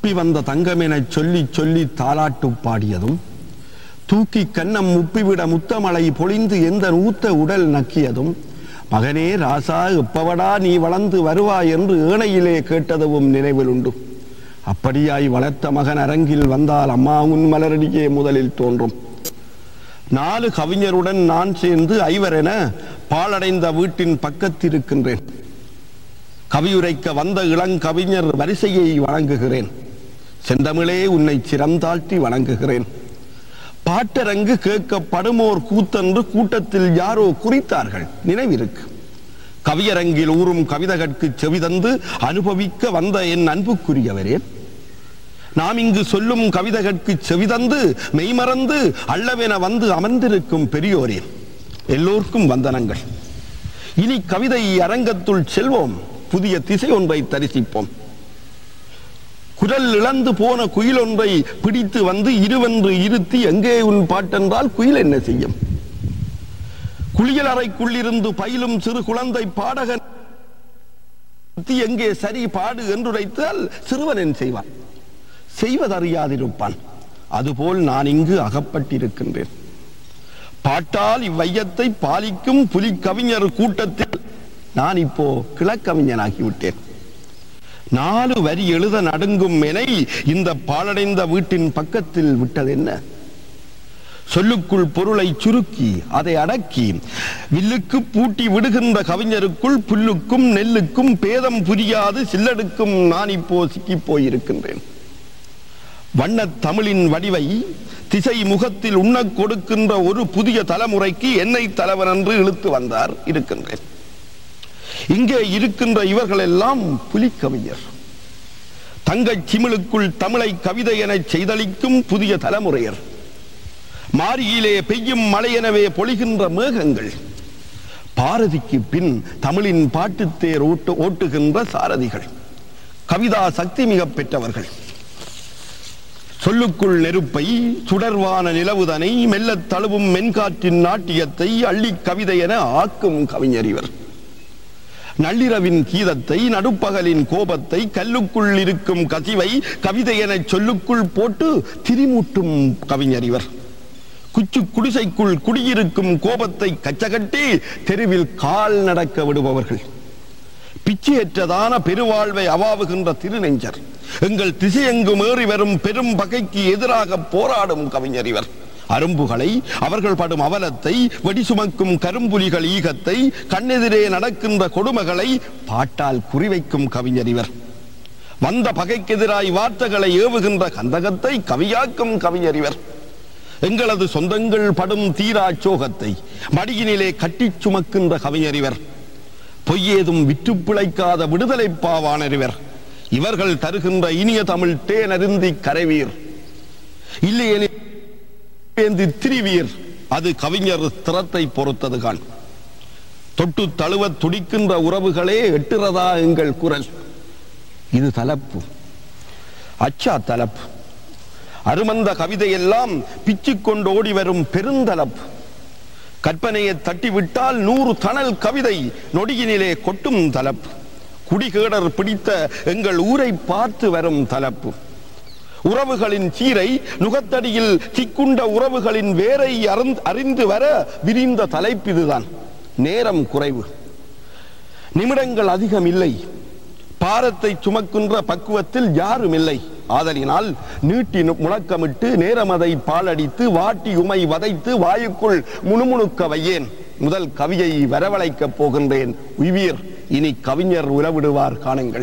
தப்பி வந்த தங்கமெனச் சொல்லி சொல்லி தாலாட்டு பாடியதும் தூக்கி கன்னம் முப்பிவிட முத்தமலை பொழிந்து எந்த ஊத்த உடல் நக்கியதும் மகனே ராசா எப்பவடா நீ வளர்ந்து வருவாய் என்று ஏனையிலே கேட்டதும் நினைவில் உண்டு அப்படியாய் வளர்த்த மகன் அரங்கில் வந்தால் அம்மா உன் மலரடியே முதலில் தோன்றும் நாலு கவிஞருடன் நான் சேர்ந்து ஐவரென பாழடைந்த வீட்டின் பக்கத்திருக்கின்றேன் கவியுரைக்க வந்த இளங்கவிஞர் வரிசையை வணங்குகிறேன் செந்தமிழே உன்னை சிறந்தாழ்த்தி வணங்குகிறேன் பாட்டரங்கு கேட்கப்படுமோர் கூத்தென்று கூட்டத்தில் யாரோ குறித்தார்கள் நினைவிருக்கு கவியரங்கில் ஊறும் கவிதகற்கு செவிதந்து அனுபவிக்க வந்த என் அன்புக்குரியவரே நாம் இங்கு சொல்லும் கவிதகற்கு செவிதந்து மெய்மறந்து அள்ளவென வந்து அமர்ந்திருக்கும் பெரியோரே எல்லோருக்கும் வந்தனங்கள் இனி கவிதை அரங்கத்துள் செல்வோம் புதிய திசை ஒன்றை தரிசிப்போம் குரல் இழந்து போன குயில் ஒன்றை பிடித்து வந்து இருவென்று இருத்தி எங்கே உன் பாட்டென்றால் குயில் என்ன செய்யும் குளியல் அறைக்குள்ளிருந்து பயிலும் சிறு குழந்தை பாடகன் எங்கே சரி பாடு என்றுரைத்தால் சிறுவன் என் செய்வான் செய்வதறியாதிருப்பான் அதுபோல் நான் இங்கு அகப்பட்டிருக்கின்றேன் பாட்டால் இவ்வையத்தை பாலிக்கும் புலி கவிஞர் கூட்டத்தில் நான் இப்போ கிழக்கவிஞனாகிவிட்டேன் நாலு வரி எழுத நடுங்கும் எனை இந்த பாழடைந்த வீட்டின் பக்கத்தில் விட்டது என்ன சொல்லுக்குள் பொருளை சுருக்கி அதை அடக்கி வில்லுக்கு பூட்டி விடுகின்ற கவிஞருக்குள் புல்லுக்கும் நெல்லுக்கும் பேதம் புரியாது சில்லடுக்கும் நான் இப்போ சிக்கிப் போயிருக்கின்றேன் வண்ணத் தமிழின் வடிவை திசை முகத்தில் உண்ணக் கொடுக்கின்ற ஒரு புதிய தலைமுறைக்கு என்னை தலைவன் என்று இழுத்து வந்தார் இருக்கின்றேன் இங்கே இருக்கின்ற இவர்கள் எல்லாம் புலிக்கவிஞர் தங்கச் சிமிழுக்குள் தமிழை கவிதை எனச் செய்தளிக்கும் புதிய தலைமுறையர் மாரியிலே பெய்யும் மழை எனவே பொழிகின்ற மேகங்கள் பாரதிக்கு பின் தமிழின் பாட்டுத்தேர் ஓட்டு ஓட்டுகின்ற சாரதிகள் கவிதா சக்தி மிக பெற்றவர்கள் சொல்லுக்குள் நெருப்பை சுடர்வான நிலவுதனை மெல்லத் தழுவும் மென்காற்றின் நாட்டியத்தை அள்ளிக் கவிதை என ஆக்கும் கவிஞர் இவர் நள்ளிரவின் கீதத்தை நடுப்பகலின் கோபத்தை கல்லுக்குள் இருக்கும் கசிவை கவிதை எனச் சொல்லுக்குள் போட்டு திரிமூட்டும் கவிஞர் இவர் குச்சு குடிசைக்குள் குடியிருக்கும் கோபத்தை கச்சகட்டி தெருவில் கால் நடக்க விடுபவர்கள் பிச்சையற்றதான பெருவாழ்வை அவாவுகின்ற திருநெஞ்சர் எங்கள் திசையெங்கும் ஏறி வரும் பெரும் பகைக்கு எதிராக போராடும் கவிஞர் இவர் அரும்புகளை அவர்கள் படும் அவலத்தை வெடி சுமக்கும் கரும்புலிகள் ஈகத்தை கண்ணெதிரே நடக்கின்ற கொடுமைகளை பாட்டால் குறிவைக்கும் கவிஞர் இவர் வந்த பகைக்கெதிராய் வார்த்தைகளை ஏவுகின்ற கந்தகத்தை கவியாக்கும் கவிஞர் இவர் எங்களது சொந்தங்கள் படும் தீரா சோகத்தை மடியினிலே கட்டிச் சுமக்கின்ற கவிஞர் இவர் பொய்யேதும் விற்று பிழைக்காத விடுதலை பாவாணர் இவர் இவர்கள் தருகின்ற இனிய தமிழ் தேனருந்தி கரைவீர் இல்லையெனில் ஏந்தி திரிவீர் அது கவிஞர் திறத்தை பொறுத்தது கான் தொட்டு தழுவ துடிக்கின்ற உறவுகளே எட்டுறதா எங்கள் குரல் இது தலைப்பு அச்சா தலைப்பு அருமந்த கவிதையெல்லாம் பிச்சுக் கொண்டு ஓடி வரும் பெருந்தலப்பு கற்பனையை தட்டிவிட்டால் நூறு தணல் கவிதை நொடியினிலே கொட்டும் தலப்பு குடிகேடர் பிடித்த எங்கள் ஊரை பார்த்து வரும் தலப்பு உறவுகளின் சீரை நுகத்தடியில் சிக்குண்ட உறவுகளின் வேரை அருந்- அறிந்து வர விரிந்த தலைப்பு இதுதான் நேரம் குறைவு நிமிடங்கள் அதிகம் இல்லை பாரத்தை சுமக்கின்ற பக்குவத்தில் யாரும் இல்லை ஆதலினால் நீட்டி நு- முழக்கமிட்டு நேரமதை பாலடித்து வாட்டி உமை வதைத்து வாயுக்குள் முணுமுணுக்க வையேன் முதல் கவியை வரவழைக்கப் போகின்றேன் உய்வீர் இனி கவிஞர் உலவிடுவார் காணுங்கள்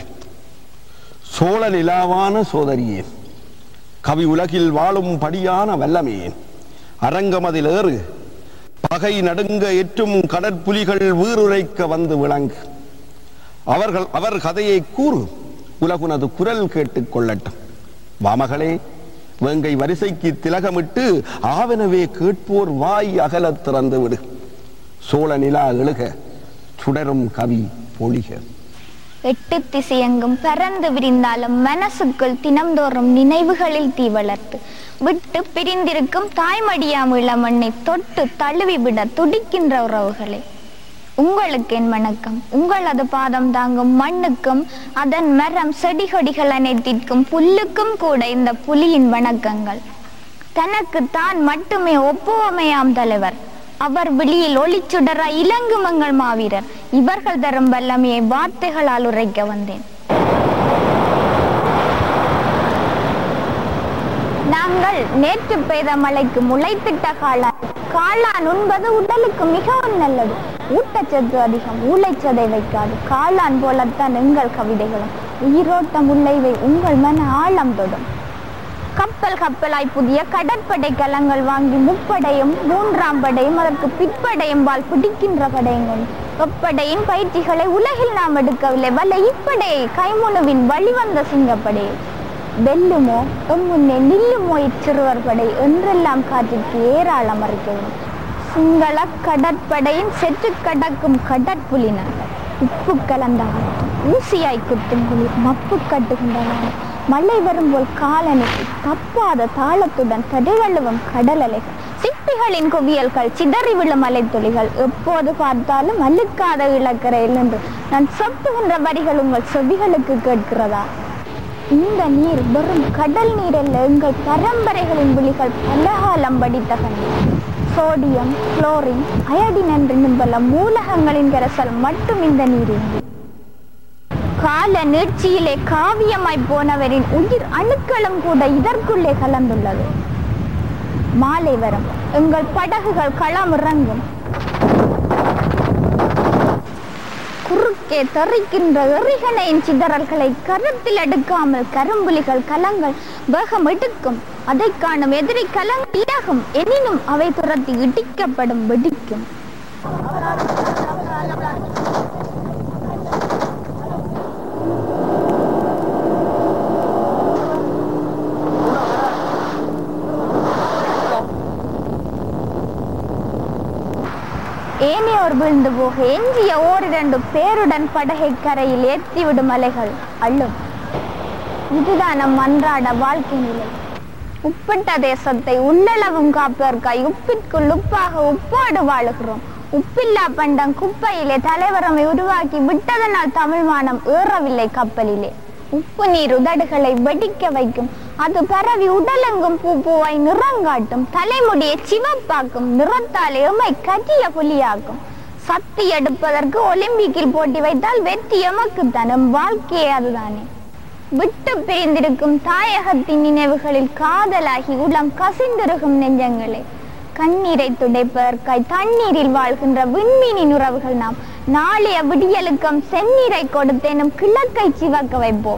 சோழ நிலாவான சோதரியே கவி உலகில் வாழும் படியான வல்லமையே அரங்கமதில் ஏறு பகை நடுங்க எற்றும் கடற்புலிகள் வீறுரைக்க வந்து விளங்கு அவர்கள் அவர் கதையை கூறு உலகுனது குரல் கேட்டுக் கொள்ளட்டும் வாமகளே வேங்கை வரிசைக்கு திலகமிட்டு ஆவெனவே கேட்போர் வாய் அகலத் திறந்து விடு சோழ நிலா எழுக சுடரும் கவி பொழிக எட்டு திசையெங்கும் பறந்து விரிந்தாலும் மனசுக்குள் தினம்தோறும் நினைவுகளில் தீ வளர்த்து விட்டு பிரிந்திருக்கும் தாய்மடியாம் இளமண்ணை தொட்டு தழுவி விட துடிக்கின்ற உறவுகளே உங்களுக்கு என் வணக்கம் உங்களது பாதம் தாங்கும் மண்ணுக்கும் அதன் மரம் செடி கொடிகள் அனைத்திற்கும் புல்லுக்கும் கூட இந்த புலியின் வணக்கங்கள் தனக்கு தான் மட்டுமே ஒப்புவமையாம் தலைவர் அவர் வெளியில் ஒளிச்சுடர இலங்குமங்கள் மாவீரர் இவர்கள் தரும் வல்லமையை வார்த்தைகளால் உரைக்க வந்தேன் நாங்கள் நேற்று பெய்த மழைக்கு முளைத்திட்ட காளான் காளான் உண்பது உடலுக்கு மிகவும் நல்லது ஊட்டச்சத்து அதிகம் ஊளைச்சதை வைக்காது காளான் போலத்தான் எங்கள் கவிதைகளும் உயிரோட்டம் உள்ளைவை உங்கள் மன ஆழம் தொடும் கப்பல் கப்பலாய் புதிய கடற்படை கலங்கள் வாங்கி முப்படையும் மூன்றாம் படையும் அதற்கு பிற்படையும் வால் பிடிக்கின்ற படையுங்கள் எப்படையின் பயிற்சிகளை உலகில் நாம் எடுக்கவில்லை வல்ல இப்படையை கைமுனுவின் வழிவந்த சிங்கப்படையை வெல்லுமோ எம்முன்னே நில்லுமோ இச்சிறுவர் படை என்றெல்லாம் காற்றிற்கு ஏராளம் அறிக்கவும் சிங்கள கடற்படையின் செற்று கடக்கும் கடற்புலினார்கள் உப்பு கலந்த ஆட்டம் ஊசியாய் குத்தும் குளிர் மப்பு கட்டுகின்ற வானம் மழை வரும்போல் காலனுக்கு தப்பாத தாளத்துடன் தடைவள்ளுவம் கடல் அலைகள் சிப்பிகளின் குவியல்கள் சிதறி விழும் மலைத்துளிகள் எப்போது பார்த்தாலும் அழுக்காத இலக்கரையில் நின்று நான் சொப்புகின்ற வரிகள் உங்கள் செவிகளுக்கு கேட்கிறதா இந்த நீர் வெறும் கடல் நீர் அல்ல எங்கள் பரம்பரைகளின் விழிகள் பலகாலம் படித்த கண்ணீர் சோடியம் குளோரின் அயடின் என்று பல மூலகங்களின் கரைசல் மட்டும் இந்த நீரில் கால நீட்சியிலே காவியமாய் போனவரின் உயிர் அணுக்களும் கூட இதற்குள்ளே கலந்துள்ளது மாலை வரும் எங்கள் படகுகள் களம் இறங்கும் குறுக்கே தெறிக்கின்ற எறிகணையின் சிதறல்களை கருத்தில் எடுக்காமல் கரும்புலிகள் கலங்கள் வேகம் எடுக்கும் அதை காணும் எதிரி கலங்கள் இலகும் எனினும் அவை துரத்தி இடிக்கப்படும் வெடிக்கும் ஏனையோர் விழுந்து போக எஞ்சிய ஓரிரண்டு பேருடன் படகை கரையில் ஏற்றிவிடும் அலைகள் அள்ளும் இதுதான் நம் அன்றாட வாழ்க்கை நிலை உப்பிட்ட தேசத்தை உள்ளளவும் காப்பதற்காய் உப்பிற்குள் உப்பாக உப்போடு வாழுகிறோம் உப்பில்லா பண்டம் குப்பையிலே தலைவரமை உருவாக்கி விட்டதனால் தமிழ் மானம் ஏறவில்லை கப்பலிலே உப்பு நீர் உதடுகளை வெடிக்க வைக்கும் அது பரவி உடலெங்கும் பூ பூவாய் நிறங்காட்டும் தலைமுடியை சிவப்பாக்கும் நிறத்தால் எமை கட்டிய புலியாக்கும் சக்தி எடுப்பதற்கு ஒலிம்பிக்கில் போட்டி வைத்தால் வெற்றி எமக்கு தரும் வாழ்க்கையே அதுதானே விட்டு பிரிந்திருக்கும் தாயகத்தின் நினைவுகளில் காதலாகி உளம் கசிந்திருக்கும் நெஞ்சங்களே கண்ணீரை துடைப்பதற்காய் தண்ணீரில் வாழ்கின்ற விண்மீனின் உறவுகள் நாம் நாளைய விடியலுக்கம் செந்நீரை கொடுத்தேனும் கிழக்கை சிவக்க வைப்போம்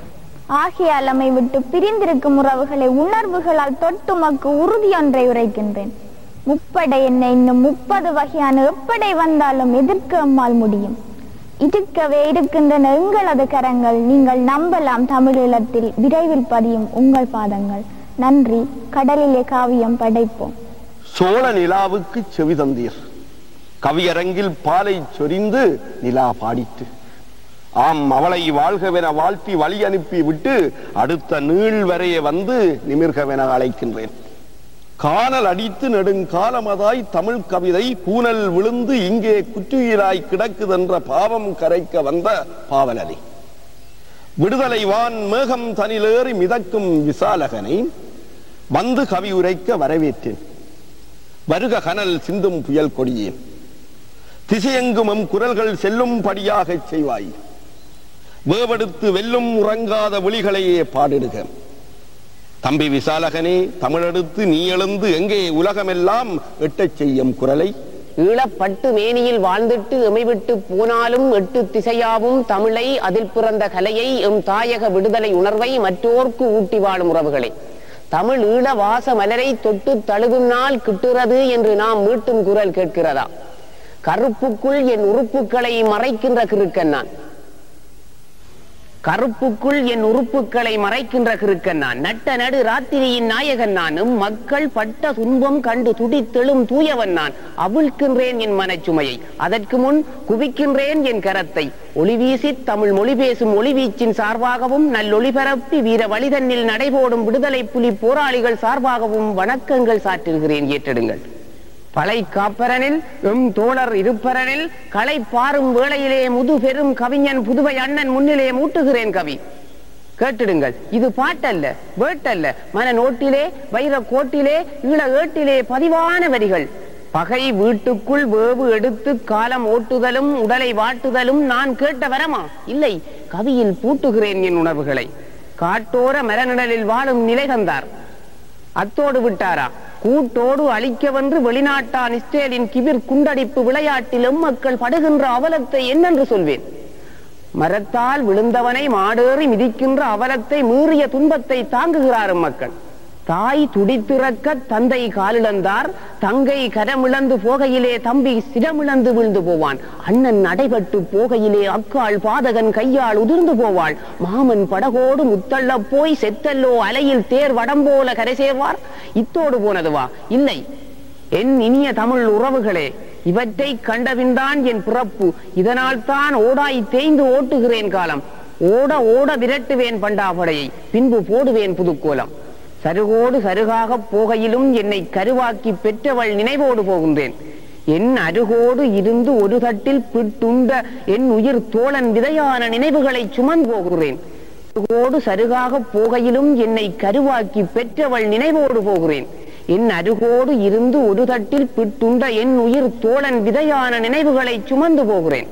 ஆகியாலமை விட்டு பிரிந்திருக்கும் உறவுகளை உணர்வுகளால் தொட்டுமக்கு உறுதியொன்றை உரைக்கின்றேன் முப்படை என்ன இன்னும் முப்பது வகையான எப்படை வந்தாலும் எதிர்க்க அம்மால் முடியும் இருக்கவே இருக்கின்றன எங்களது கரங்கள் நீங்கள் நம்பலாம் தமிழீழத்தில் விரைவில் பதியும் உங்கள் பாதங்கள் நன்றி கடலிலே காவியம் படைப்போம் சோழ நிலாவுக்கு செவி தந்தீர் கவியரங்கில் பாலை சொரிந்து நிலா பாடிட்டு ஆம் அவளை வாழ்கவென வாழ்த்தி வழி அனுப்பி விட்டு அடுத்த நீள் வரைய வந்து நிமிர்கவென அழைக்கின்றேன் காணல் அடித்து நெடுங்காலமதாய் தமிழ் கவிதை கூனல் விழுந்து இங்கே குற்றுயிராய் கிடக்குதென்ற பாவம் கரைக்க வந்த பாவலரி விடுதலை வான் மேகம் தனிலேறி மிதக்கும் விசாலகனை வந்து கவி உரைக்க வரவேற்றேன் வருக கனல் சிந்தும் புயல் கொடியே திசையெங்கும் எம் குரல்கள் செல்லும்படியாகச் செய்வாய் வேவெடுத்து வெல்லும் உறங்காத விழிகளையே பாடிடுக தம்பி விசாலகனே தமிழெடுத்து நீ எழுந்து எங்கே உலகமெல்லாம் எட்டச் செய்யும் குரலை ஈழப்பட்டு மேனியில் வாழ்ந்திட்டு எமைவிட்டு போனாலும் எட்டு திசையாவும் தமிழை அதில் பிறந்த கலையை எம் தாயக விடுதலை உணர்வை மற்றோர்க்கு ஊட்டி வாழும் உறவுகளே தமிழ் ஈழ வாச மலரை தொட்டு தழுவும் நாள் கிட்டுறது என்று நாம் மீட்டும் குரல் கேட்கிறதா கருப்புக்குள் என் உறுப்புகளை மறைக்கின்ற கிறுக்கன் நான் கருப்புக்குள் என் உறுப்புகளை மறைக்கின்ற கிறுக்கன் நான் நட்ட நடு ராத்திரியின் நாயகன் நானும் மக்கள் பட்ட துன்பம் கண்டு துடித்தெழும் தூயவன் நான் அவிழ்க்கின்றேன் என் மனச்சுமையை அதற்கு முன் குவிக்கின்றேன் என் கரத்தை ஒளிவீசி தமிழ் மொழி பேசும் ஒளிவீச்சின் சார்பாகவும் நல்லொளிபரப்பி வீர வழிதன்னில் நடைபோடும் விடுதலை புலி போராளிகள் சார்பாகவும் வணக்கங்கள் சாற்றுகிறேன் ஏற்றிடுங்கள் பலை காப்பரனில் எம் தோழர் இருப்பரனில் களை பாரும் வேளையிலே முது பெரும் கவிஞன் புதுவை அண்ணன் முன்னிலே மூட்டுகிறேன் கவி கேட்டிடுங்கள் இது பாட்டல்ல வேட்டல்ல மன நோட்டிலே வைர கோட்டிலே ஈழ ஏட்டிலே பதிவான வரிகள் பகை வீட்டுக்குள் வேவு எடுத்து காலம் ஓட்டுதலும் உடலை வாட்டுதலும் நான் கேட்ட வரமா இல்லை கவியில் பூட்டுகிறேன் என் உணர்வுகளை காட்டோர மரநிழலில் வாழும் நிலை தந்தார் அத்தோடு விட்டாரா கூட்டோடு அழிக்கவென்று வெளிநாட்டான் இஸ்ரேலின் கிபிர் குண்டடிப்பு விளையாட்டிலும் மக்கள் படுகின்ற அவலத்தை என்னென்று சொல்வேன் மரத்தால் விழுந்தவனை மாடேறி மிதிக்கின்ற அவலத்தை மீறிய துன்பத்தை தாங்குகிறாரும் மக்கள் தாய் துடித்திறக்க தந்தை காலிழந்தார் தங்கை கரமிழந்து போகையிலே தம்பி சிரமிழந்து விழுந்து போவான் அண்ணன் நடைபட்டு போகையிலே அக்காள் பாதகன் கையால் உதிர்ந்து போவாள் மாமன் படகோடு முத்தள்ள போய் செத்தல்லோ அலையில் தேர் வடம் போல கரை சேர்வார் இத்தோடு போனதுவா இல்லை என் இனிய தமிழ் உறவுகளே இவற்றை கண்டபின்தான் என் பிறப்பு இதனால் தான் ஓடாய் தேய்ந்து ஓட்டுகிறேன் காலம் ஓட ஓட விரட்டுவேன் பண்டாபடையை பின்பு போடுவேன் புதுக்கோலம் சருகோடு சருகாக போகையிலும் என்னை கருவாக்கி பெற்றவள் நினைவோடு போகின்றேன் என் அருகோடு இருந்து ஒரு தட்டில் பிட்டுண்ட என் உயிர் தோழன் விதையான நினைவுகளை சுமந்து போகிறேன் அருகோடு சருகாக போகையிலும் என்னை கருவாக்கி பெற்றவள் நினைவோடு போகிறேன் என் அருகோடு இருந்து ஒரு தட்டில் பிட்டுண்ட என் உயிர் தோழன் விதையான நினைவுகளை சுமந்து போகிறேன்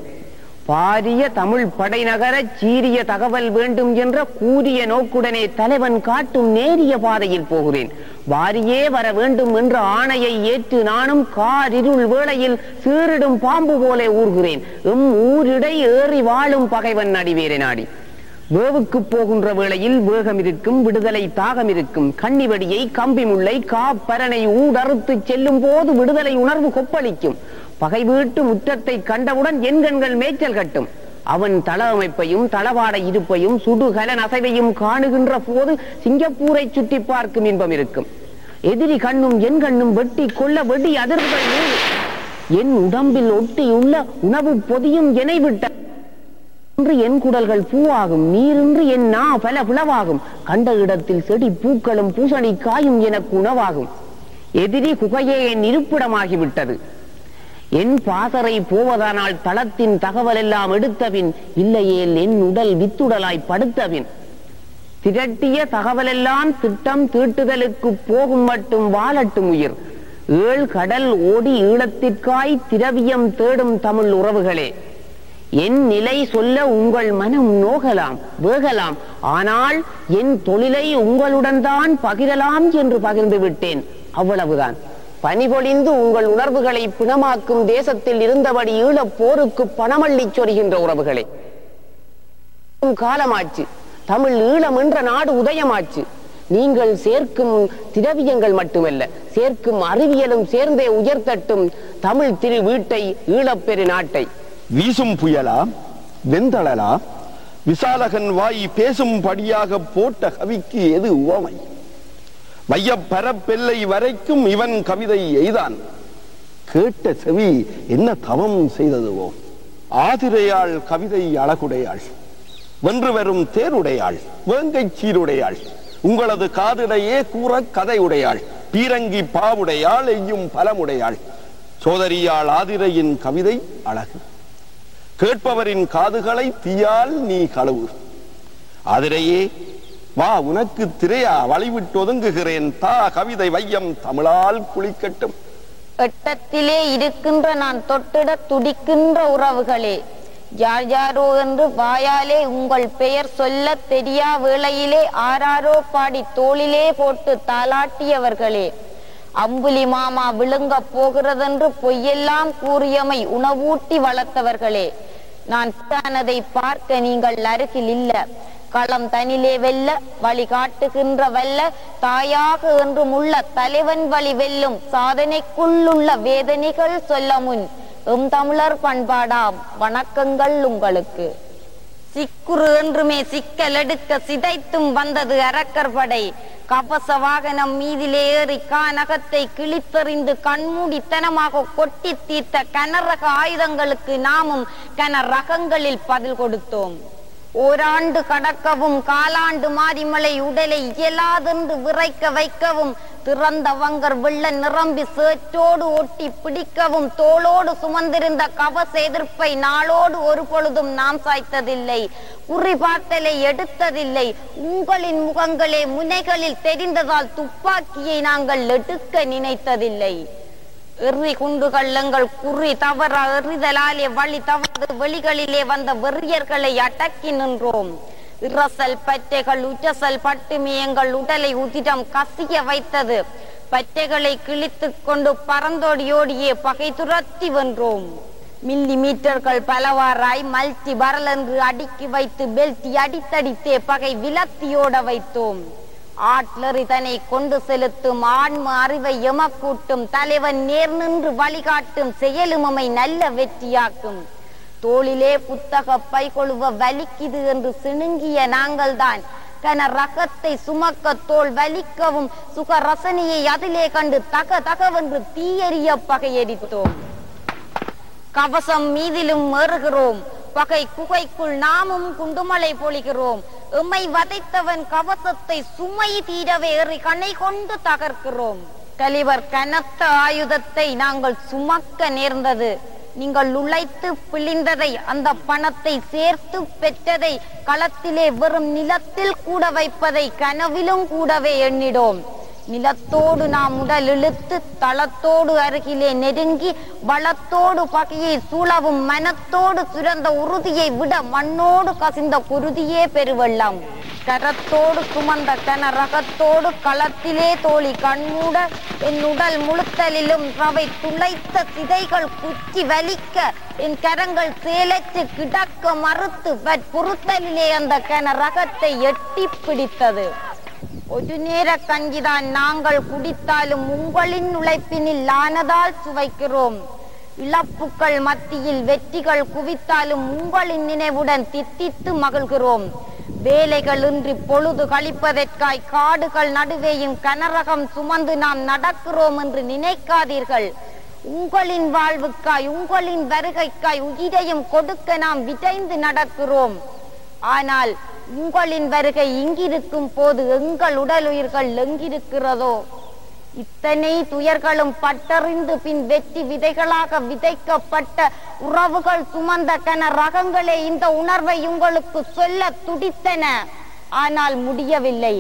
பாரிய தமிழ் படை நகர சீரிய தகவல் வேண்டும் என்ற கூரிய நோக்குடனே தலைவன் காட்டும் நேரிய பாதையில் போகிறேன் வாரியே வர வேண்டும் என்ற ஆணையை ஏற்று நானும் காரிருள் வேளையில் சீரிடும் பாம்பு போல ஊர்கிறேன் எம் ஊரிடை ஏறி வாழும் பகைவன் அடிவேறே நாடி வேவுக்கு போகின்ற வேளையில் வேகம் இருக்கும் விடுதலை தாகம் இருக்கும் கன்னிவடியை கம்பி முல்லை காப்பரனை ஊடறுத்து செல்லும் போது விடுதலை உணர்வு கொப்பளிக்கும் பகை வீட்டு முற்றத்தை கண்டவுடன் என் கண்கள் மேய்ச்சல் கட்டும் அவன் தள அமைப்பையும் தளவாட இருப்பையும் சுடுகலன் அசைவையும் காணுகின்ற போது சிங்கப்பூரை சுற்றி பார்க்கும் இன்பம் இருக்கும் எதிரி கண்ணும் என் கண்ணும் வெட்டி கொள்ள வெடி அதிர்வுகள் நூறு. என் உடம்பில் ஒட்டியுள்ள உணவு பொதியும் எனை விட்ட இன்று என் குடல்கள் பூவாகும் நீரின்றி என் நா பல பிளவாகும் கண்ட இடத்தில் செடி பூக்களும் பூசணி காயும் எனக்கு உணவாகும் எதிரி குகையே என் இருப்பிடமாகிவிட்டது என் பாசறை போவதானால் தளத்தின் தகவல் எல்லாம் எடுத்தபின் இல்லையேல் என் உடல் வித்துடலாய் படுத்தபின் திரட்டிய தகவலெல்லாம் திட்டம் தீட்டுதலுக்கு போகும் மட்டும் வாழட்டும் உயிர் ஏழ் கடல் ஓடி ஈழத்திற்காய் திரவியம் தேடும் தமிழ் உறவுகளே என் நிலை சொல்ல உங்கள் மனம் நோகலாம் வேகலாம் ஆனால் என் தொழிலை உங்களுடன் தான் பகிரலாம் என்று பகிர்ந்து விட்டேன் அவ்வளவுதான் பனிபொழிந்து உங்கள் உணர்வுகளை பிணமாக்கும் தேசத்தில் இருந்தபடி ஈழப் போருக்கு பணமள்ளி சொரிகின்ற உறவுகளே காலமாச்சு தமிழ் ஈழம் என்ற நாடு உதயமாச்சு நீங்கள் சேர்க்கும் திரவியங்கள் மட்டுமல்ல சேர்க்கும் அறிவியலும் சேர்ந்தே உயர்த்தட்டும் தமிழ் திரு வீட்டை ஈழப்பெரு நாட்டை வீசும் புயலா வெந்தளலா விசாலகன் வாய் பேசும்படியாக போட்ட கவிக்கு எது உவமை வையப் பரப்பெல்லை வரைக்கும் இவன் கவிதை எய்தான் கேட்ட செவி என்ன தவம் செய்ததுவோ ஆதிரையாள் கவிதை அழகுடையாள் வென்று வரும் தேருடையாள் வேங்கைச் சீருடையாள் உங்களது காதிடையே கூற கதையுடையாள் பீரங்கி பாவுடையாள் எய்யும் பலமுடையாள் சோதரியாள் ஆதிரையின் கவிதை அழகு கேட்பவரின் காதுகளை தீயால் நீ கழுவு ஆதிரையே வா உனக்கு திரையா வழிவிட்டு ஒதுங்குகிறேன் தா கவிதை வையம் தமிழால் குளிக்கட்டும் எட்டத்திலே இருக்கின்ற நான் தொட்டிட துடிக்கின்ற உறவுகளே யார் யாரோ என்று வாயாலே உங்கள் பெயர் சொல்ல தெரியா வேளையிலே ஆராரோ பாடி தோளிலே போட்டு தாளாட்டியவர்களே அம்புலி மாமா விழுங்க போகிறதென்று பொய்யெல்லாம் கூறியமை உணவூட்டி வளர்த்தவர்களே நான் தானதை பார்க்க நீங்கள் அருகில் இல்ல களம் தனிலே வெல்ல வழி காட்டுகின்ற வல்ல தாயாக என்றும் உள்ள தலைவன் வழி வெல்லும் சாதனைக்குள்ளுள்ள வேதனைகள் சொல்ல முன் எம் தமிழர் பண்பாடாம் வணக்கங்கள் உங்களுக்கு சிக்குறு என்றுமே சிக்கல் எடுக்க சிதைத்தும் வந்தது அரக்கர் படை கவச வாகனம் மீதிலே ஏறி கானகத்தை கிழித்தெறிந்து கண்மூடித்தனமாக கொட்டி தீர்த்த கனரக ஆயுதங்களுக்கு நாமும் கன ரகங்களில் பதில் கொடுத்தோம் ஓராண்டு கடக்கவும் காலாண்டு மாரிமலை உடலை இயலாதென்று விரைக்க வைக்கவும் திறந்த வங்கர் வெள்ள நிரம்பி சேற்றோடு ஒட்டி பிடிக்கவும் தோளோடு சுமந்திருந்த கவச எதிர்ப்பை நாளோடு ஒரு பொழுதும் நாம் சாய்த்ததில்லை குறி பார்த்தலை எடுத்ததில்லை உங்களின் முகங்களே முனைகளில் தெரிந்ததால் துப்பாக்கியை நாங்கள் எடுக்க நினைத்ததில்லை எறி குண்டுகள் எங்கள் குறி தவற எறிதலாலே வழி தவறு வெளிகளிலே வந்த வெறியர்களை அடக்கி நின்றோம் இரசல் பற்றைகள் உச்சசல் பட்டுமி எங்கள் உடலை உதிரம் கசிய வைத்தது பற்றைகளை கிழித்துக் கொண்டு பறந்தோடியோடியே பகை துரத்தி வென்றோம் மில்லி மீட்டர்கள் பலவாறாய் மல்டி பரல் என்று அடுக்கி வைத்து பெல்டி அடித்தடித்தே பகை விலத்தியோட வைத்தோம் ஆட்லறி தன்னை கொண்டு செலுத்தும் ஆன்ம அறிவை எமக்கூட்டும் தலைவன் நேர் நின்று வழிகாட்டும் செயலுமமை நல்ல வெற்றியாக்கும் தோளிலே புத்தக பை கொழுவ வலிக்குது என்று சிணுங்கிய நாங்கள்தான் கன ரகத்தை சுமக்க தோல் வலிக்கவும் சுக ரசனையை அதிலே கண்டு தக தகவென்று தீயெறிய பகையடித்தோம் கவசம் மீதிலும் ஏறுகிறோம் பகை குகைக்குள் நாமும் குண்டுமலை பொழிகிறோம் எம்மை வதைத்தவன் கவசத்தை சுமை தீரவே ஏறி கண்ணை கொண்டு தகர்க்கிறோம் கலிவர் கனத்த ஆயுதத்தை நாங்கள் சுமக்க நேர்ந்தது நீங்கள் உழைத்து பிழிந்ததை அந்த பணத்தை சேர்த்து பெற்றதை களத்திலே வெறும் நிலத்தில் கூட வைப்பதை கனவிலும் கூடவே எண்ணிடோம் நிலத்தோடு நாம் உடல் இழுத்து தளத்தோடு அருகிலே நெருங்கி வளத்தோடு பகையை சூழவும் மனத்தோடு சுரந்த உறுதியை விட மண்ணோடு கசிந்த குருதியே பெருவெள்ளம் கரத்தோடு சுமந்த கன ரகத்தோடு களத்திலே தோழி கண்மூட என் உடல் முழுத்தலிலும் ரவை துளைத்த சிதைகள் குச்சி வலிக்க என் கரங்கள் சேலற்று கிடக்க மறுத்து வற்புறுத்தலிலே அந்த கன ரகத்தை எட்டி பிடித்தது ஒரு நேர கஞ்சிதான் நாங்கள் குடித்தாலும் உங்களின் உழைப்பினில் ஆனதால் சுவைக்கிறோம் இழப்புக்கள் மத்தியில் வெற்றிகள் குவித்தாலும் உங்களின் நினைவுடன் தித்தித்து மகிழ்கிறோம் வேலைகள் இன்றி பொழுது கழிப்பதற்காய் காடுகள் நடுவேயும் கனரகம் சுமந்து நாம் நடக்கிறோம் என்று நினைக்காதீர்கள் உங்களின் வாழ்வுக்காய் உங்களின் வருகைக்காய் உயிரையும் கொடுக்க நாம் விரைந்து நடக்கிறோம் ஆனால் உங்களின் வருகை இங்கிருக்கும் போது எங்கள் உடல் உயிர்கள் எங்கிருக்கிறதோ இத்தனை துயர்களும் பட்டறிந்து பின் வெற்றி விதைகளாக விதைக்கப்பட்ட உறவுகள் சுமந்த கன ரகங்களே இந்த உணர்வை உங்களுக்கு சொல்ல துடித்தன ஆனால் முடியவில்லை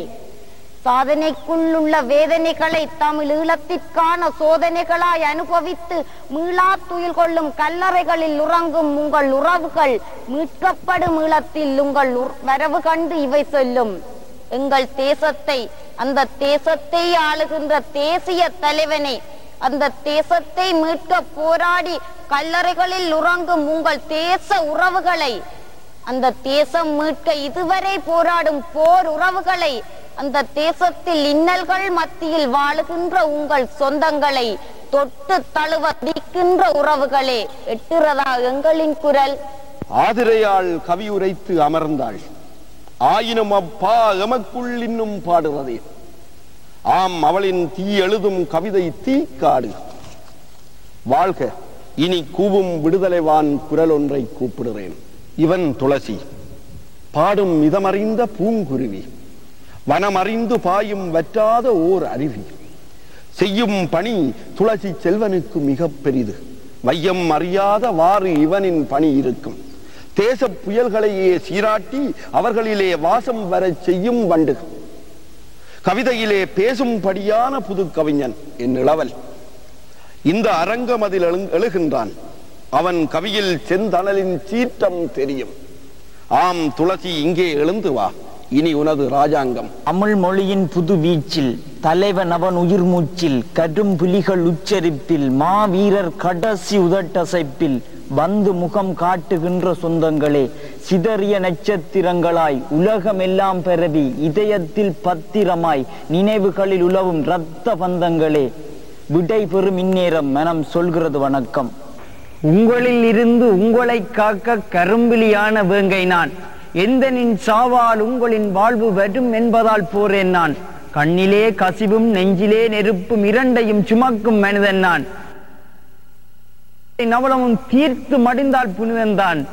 சாதனைக்குள்ளுள்ள வேதனைகளை தமிழ் ஈழத்திற்கான சோதனைகளாய் அனுபவித்து மீளா துயில் கொள்ளும் கல்லறைகளில் உறங்கும் உங்கள் உறவுகள் மீட்கப்படும் ஈழத்தில் உங்கள் உர்- வரவு கண்டு இவை சொல்லும் எங்கள் தேசத்தை அந்த தேசத்தை ஆளுகின்ற தேசிய தலைவனை அந்த தேசத்தை மீட்க போராடி கல்லறைகளில் உறங்கும் உங்கள் தேச உறவுகளை அந்த தேசம் மீட்க இதுவரை போராடும் போர் உறவுகளை அந்த தேசத்தில் இன்னல்கள் மத்தியில் வாழுகின்ற உங்கள் சொந்தங்களை தொட்டு தழுவ துடிக்கின்ற உறவுகளே எட்டுறதா எங்களின் குரல் ஆதிரையாள் கவி உரைத்து அமர்ந்தாள் ஆயினும் அப்பா எமக்குள் இன்னும் பாடுறதே ஆம் அவளின் தீ எழுதும் கவிதை தீக்காடு வாழ்க இனி கூவும் விடுதலைவான் குரல் ஒன்றை கூப்பிடுறேன் இவன் துளசி பாடும் இதமறிந்த பூங்குருவி வனமறிந்து பாயும் வற்றாத ஓர் அருவி செய்யும் பணி துளசி செல்வனுக்கு மிக பெரிது வையம் அறியாத வாறு இவனின் பணி இருக்கும் தேச புயல்களையே சீராட்டி அவர்களிலே வாசம் வரச் செய்யும் வண்டு கவிதையிலே பேசும்படியான புது கவிஞன் என் இளவல் இந்த அரங்கம் அதில் எழு- எழுகின்றான் அவன் கவியில் செந்தணலின் சீற்றம் தெரியும் ஆம் துளசி இங்கே எழுந்து வா இனி உனது ராஜாங்கம் தமிழ் மொழியின் புது வீச்சில் தலைவன் அவன் உயிர் மூச்சில் கடும் புலிகள் உச்சரிப்பில் மாவீரர் கடைசி உதட்டசைப்பில் வந்து முகம் காட்டுகின்ற சொந்தங்களே சிதறிய நட்சத்திரங்களாய் உலகமெல்லாம் பரவி இதயத்தில் பத்திரமாய் நினைவுகளில் உலவும் இரத்த பந்தங்களே விடை பெறும் இந்நேரம் மனம் சொல்கிறது வணக்கம் உங்களில் இருந்து உங்களை காக்க கரும்பிலியான வேங்கை நான் எந்தனின் சாவால் உங்களின் வாழ்வு வரும் என்பதால் போறேன் நான் கண்ணிலே கசிவும் நெஞ்சிலே நெருப்பும் இரண்டையும் சுமக்கும் மனிதன் நான் நவலமும் தீர்த்து மடிந்தால் புனிதன்தான்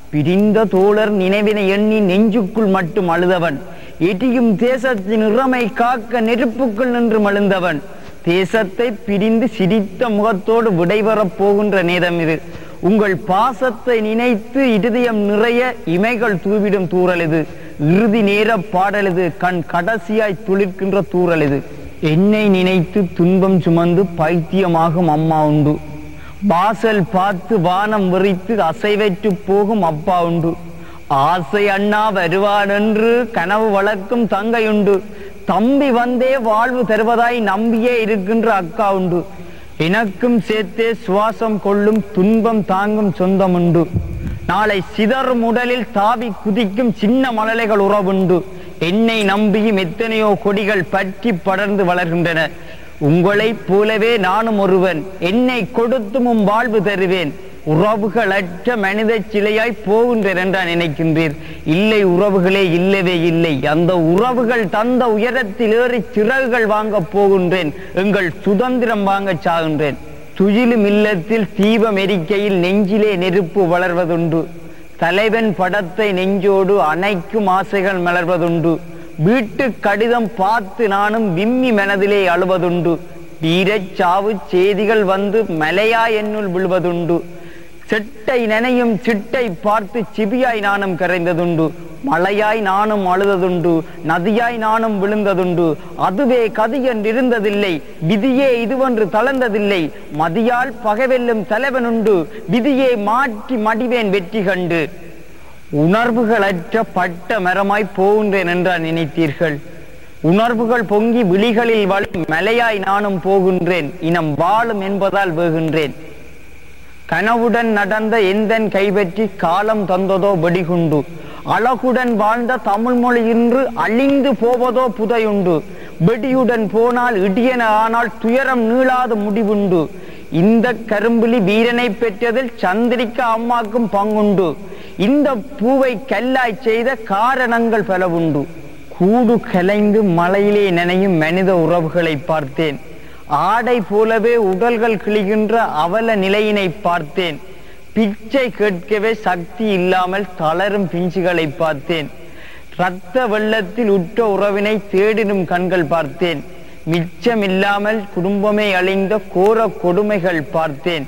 பிரிந்த தோழர் நினைவினை எண்ணி நெஞ்சுக்குள் மட்டும் அழுதவன் எட்டியும் தேசத்தின் இறமை காக்க நெருப்புக்குள் நின்று மழுந்தவன் தேசத்தை பிரிந்து சிரித்த முகத்தோடு விடைபெறப் போகின்ற நேரம் இது உங்கள் பாசத்தை நினைத்து இருதயம் நிறைய இமைகள் தூவிடும் தூறல் இது இறுதி நேர பாடல் இது கண் கடைசியாய் துளிர்க்கின்ற தூறல் இது என்னை நினைத்து துன்பம் சுமந்து பைத்தியமாகும் அம்மா உண்டு வாசல் பார்த்து வானம் விரித்து அசைவற்று போகும் அப்பா உண்டு ஆசை அண்ணா வருவான் என்று கனவு வளர்க்கும் தங்கையுண்டு தம்பி வந்தே வாழ்வு தருவதாய் நம்பியே இருக்கின்ற அக்கா உண்டு எனக்கும் சேர்த்தே சுவாசம் கொள்ளும் துன்பம் தாங்கும் சொந்தம் உண்டு நாளை சிதறும் உடலில் தாவி குதிக்கும் சின்ன மழலைகள் உறவுண்டு என்னை நம்பியும் எத்தனையோ கொடிகள் பற்றி படர்ந்து வளர்கின்றன உங்களைப் போலவே நானும் ஒருவன் என்னை கொடுத்தும் உம் வாழ்வு தருவேன் உறவுகளற்ற மனித சிலையாய் போகின்றேன் என்றா நினைக்கின்றீர் இல்லை உறவுகளே இல்லவே இல்லை அந்த உறவுகள் தந்த உயரத்தில் ஏறி சிறகுகள் வாங்க போகின்றேன் எங்கள் சுதந்திரம் வாங்க சாகின்றேன் துயிலும் இல்லத்தில் தீபம் எரிக்கையில் நெஞ்சிலே நெருப்பு வளர்வதுண்டு தலைவன் படத்தை நெஞ்சோடு அணைக்கும் ஆசைகள் மலர்வதுண்டு வீட்டு கடிதம் பார்த்து நானும் விம்மி மனதிலே அழுவதுண்டு வீரச் சாவு செய்திகள் வந்து மலையா என்னுள் விழுவதுண்டு செட்டை நனையும் சிட்டை பார்த்து சிபியாய் நானும் கரைந்ததுண்டு மழையாய் நானும் அழுததுண்டு நதியாய் நானும் விழுந்ததுண்டு அதுவே கதி என்றிருந்ததில்லை விதியே இதுவென்று தளர்ந்ததில்லை மதியால் பகைவெல்லும் தலைவனுண்டு விதியே மாற்றி மடிவேன் வெற்றி கண்டு உணர்வுகளற்ற பட்ட மரமாய் போகின்றேன் என்றா நினைத்தீர்கள் உணர்வுகள் பொங்கி விழிகளில் வளி மலையாய் நானும் போகின்றேன் இனம் வாழும் என்பதால் வேகின்றேன் கனவுடன் நடந்த எந்தன் கைப்பற்றி காலம் தந்ததோ வெடிகுண்டு அழகுடன் வாழ்ந்த தமிழ் மொழி இன்று அழிந்து போவதோ புதையுண்டு வெடியுடன் போனால் இடியன ஆனால் துயரம் நீளாத முடிவுண்டு இந்த கரும்புலி வீரனை பெற்றதில் சந்திரிக்கா அம்மாக்கும் பங்குண்டு இந்த பூவை கல்லாய் செய்த காரணங்கள் பலவுண்டு கூடு கலைந்து மலையிலே நனையும் மனித உறவுகளை பார்த்தேன் ஆடை போலவே உடல்கள் கிழிகின்ற அவல நிலையினை பார்த்தேன் பிச்சை கேட்கவே சக்தி இல்லாமல் தளரும் பிஞ்சுகளை பார்த்தேன் இரத்த வெள்ளத்தில் உற்ற உறவினை தேடிடும் கண்கள் பார்த்தேன் மிச்சமில்லாமல் குடும்பமே அழிந்த கோர கொடுமைகள் பார்த்தேன்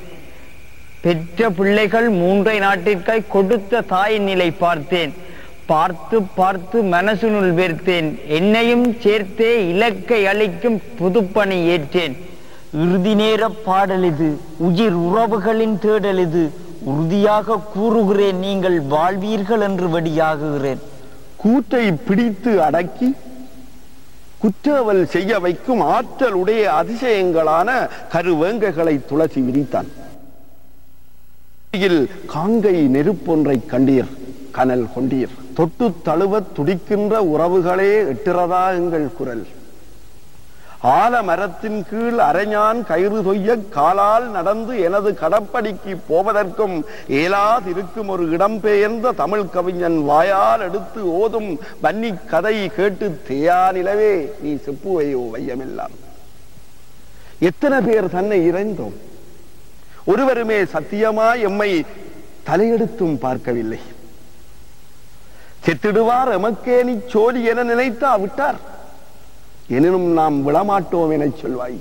பெற்ற பிள்ளைகள் மூன்றை நாட்டிற்காய் கொடுத்த தாயின் நிலை பார்த்தேன் பார்த்து பார்த்து மனசுனுள் வேர்த்தேன் என்னையும் சேர்த்தே இலக்கை அளிக்கும் புதுப்பணி ஏற்றேன் இறுதி நேர பாடல் இது உயிர் உறவுகளின் தேடல் இது உறுதியாக கூறுகிறேன் நீங்கள் வாழ்வீர்கள் என்று வெடியாகுகிறேன் கூற்றை பிடித்து அடக்கி குற்றவல் செய்ய வைக்கும் ஆற்றலுடைய அதிசயங்களான கருவேங்கைகளை துளசி விரித்தான் இல் காங்கை நெருப்பொன்றை கண்டீர் கனல் கொண்டீர் தொட்டு தழுவ துடிக்கின்ற உறவுகளே எட்டுறதா எங்கள் குரல் ஆல மரத்தின் கீழ் அரைஞான் கயிறு தொய்ய காலால் நடந்து எனது கடப்படிக்கு போவதற்கும் ஏலாதிருக்கும் ஒரு இடம்பெயர்ந்த தமிழ் கவிஞன் வாயால் எடுத்து ஓதும் வன்னி கதை கேட்டு தேயா நிலவே நீ செப்புவையோ வையமெல்லாம் எத்தனை பேர் தன்னை இறைந்தோம் ஒருவருமே சத்தியமாய் எம்மை தலையெடுத்தும் பார்க்கவில்லை செத்திடுவார் எமக்கேனி சோழி என நினைத்தா விட்டார் எனினும் நாம் விழமாட்டோம் என சொல்வாய்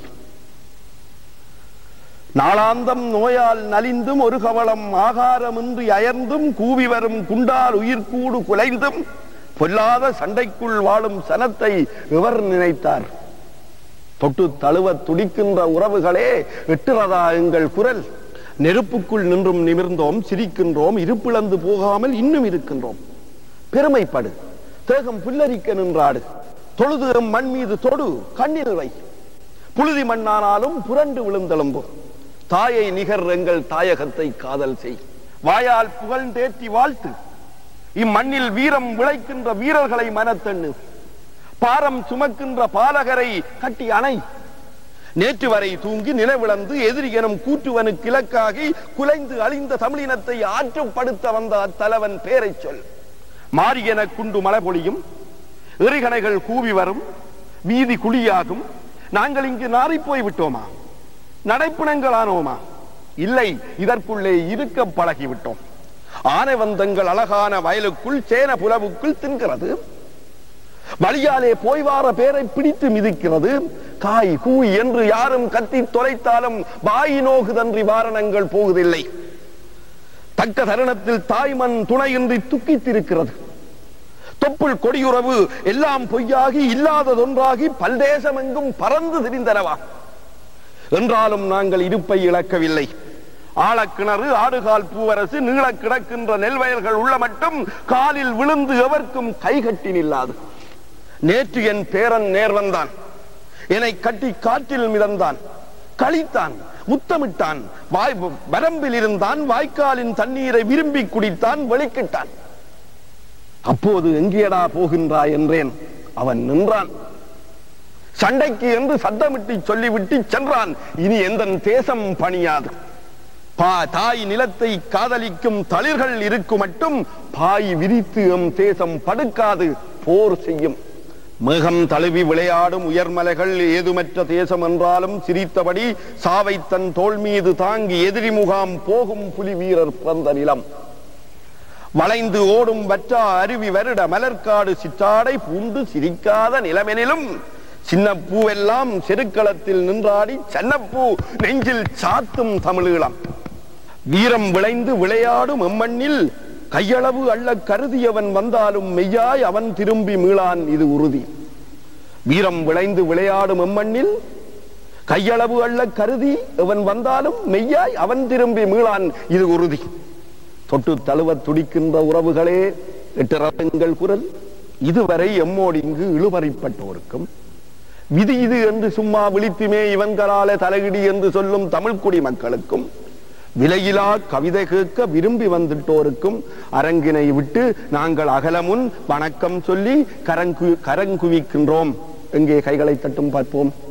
நாளாந்தம் நோயால் நலிந்தும் ஒரு கவளம் ஆகாரமின்றி அயர்ந்தும் கூவி வரும் குண்டால் உயிர்கூடு குலைந்தும் பொல்லாத சண்டைக்குள் வாழும் சனத்தை எவர் நினைத்தார் தொட்டு தழுவ துடிக்கின்ற உறவுகளே எட்டுறதா எங்கள் குரல் நெருப்புக்குள் நின்றும் நிமிர்ந்தோம் சிரிக்கின்றோம் இருப்பிழந்து போகாமல் இன்னும் இருக்கின்றோம் பெருமைப்படு தேகம் புல்லரிக்க நின்றாடு தொழுது எம் மண் மீது தொடு கண்ணில் வை புழுதி மண்ணானாலும் புரண்டு விழுந்தெழும்பு தாயை நிகர் எங்கள் தாயகத்தை காதல் செய் வாயால் புகழ்ந்தேற்றி வாழ்த்து இம்மண்ணில் வீரம் விளைக்கின்ற வீரர்களை மனத்தெண்ணு பாரம் சுமக்கின்ற பாலகரை கட்டி அணை நேற்று வரை தூங்கி நிலவிழந்து எதிரி எனும் கூற்றுவனுக்கு இலக்காகி குலைந்து அழிந்த தமிழினத்தை ஆற்றுப்படுத்த வந்த அத்தலைவன் பேரைச் சொல் மாரியன குண்டு மழை பொழியும் எறிகணைகள் கூவி வரும் வீதி குழியாகும் நாங்கள் இங்கு நாறிப் போய் விட்டோமா நடைப்பிணங்களானோமா இல்லை இதற்குள்ளே இருக்க பழகிவிட்டோம் ஆனை வந்தங்கள் அழகான வயலுக்குள் சேன புலவுக்குள் தின்கிறது வழியாலே போய் வார பேரை பிடித்து மிதிக்கிறது காய் கூய் என்று யாரும் கத்தி தொலைத்தாலும் வாய் நோகுதன்றி வாரணங்கள் போகுதில்லை தக்க தருணத்தில் தாய்மண் துணையின்றி துக்கித்திருக்கிறது தொப்புள் கொடியுறவு எல்லாம் பொய்யாகி இல்லாததொன்றாகி பல்தேசமெங்கும் பறந்து திரிந்தனவா என்றாலும் நாங்கள் இருப்பை இழக்கவில்லை ஆழக்கிணறு ஆடுகால் பூவரசு நீள கிடக்கின்ற நெல் வயல்கள் உள்ள மட்டும் காலில் விழுந்து எவர்க்கும் கைகட்டி நில்லாது நேற்று என் பேரன் நேர் வந்தான் என்னை கட்டி காற்றில் மிதந்தான் கழித்தான் முத்தமிட்டான் வாய் வரம்பில் இருந்தான் வாய்க்காலின் தண்ணீரை விரும்பி குடித்தான் வெளிக்கிட்டான் அப்போது எங்கேடா போகின்றாய் என்றேன் அவன் நின்றான் சண்டைக்கு என்று சத்தமிட்டு சொல்லிவிட்டு சென்றான் இனி எந்த தேசம் பணியாது பா தாய் நிலத்தை காதலிக்கும் தளிர்கள் இருக்கும் மட்டும் பாய் விரித்து எம் தேசம் படுக்காது போர் செய்யும் மேகம் தழுவி விளையாடும் உயர்மலைகள் ஏதுமற்ற தேசம் என்றாலும் சிரித்தபடி சாவை தன் தோள் மீது தாங்கி எதிரி முகாம் போகும் புலி வீரர் பிறந்த நிலம் வளைந்து ஓடும் வற்றா அருவி வருட மலர்காடு சிற்றாடை பூண்டு சிரிக்காத நிலமெனிலும் சின்ன பூவெல்லாம் செருக்களத்தில் நின்றாடி சன்னப்பூ நெஞ்சில் சாத்தும் தமிழீழம் வீரம் விளைந்து விளையாடும் எம்மண்ணில் கையளவு அள்ள கருதியவன் வந்தாலும் மெய்யாய் அவன் திரும்பி மீளான் இது உறுதி வீரம் விளைந்து விளையாடும் எம்மண்ணில் கையளவு அள்ள கருதி அவன் வந்தாலும் மெய்யாய் அவன் திரும்பி மீளான் இது உறுதி தொட்டு தழுவ துடிக்கின்ற உறவுகளே எட்டு குரல் இதுவரை எம்மோடு இங்கு இழுபறிப்பட்டோருக்கும் விதி இது என்று சும்மா விழித்துமே இவன்களாலே தலையிடி என்று சொல்லும் தமிழ் குடி மக்களுக்கும் விலையிலா கவிதை கேட்க விரும்பி வந்துட்டோருக்கும் அரங்கினை விட்டு நாங்கள் அகலமுன் வணக்கம் சொல்லி கரங்கு கரங்குவிக்கின்றோம் எங்கே கைகளை தட்டும் பார்ப்போம்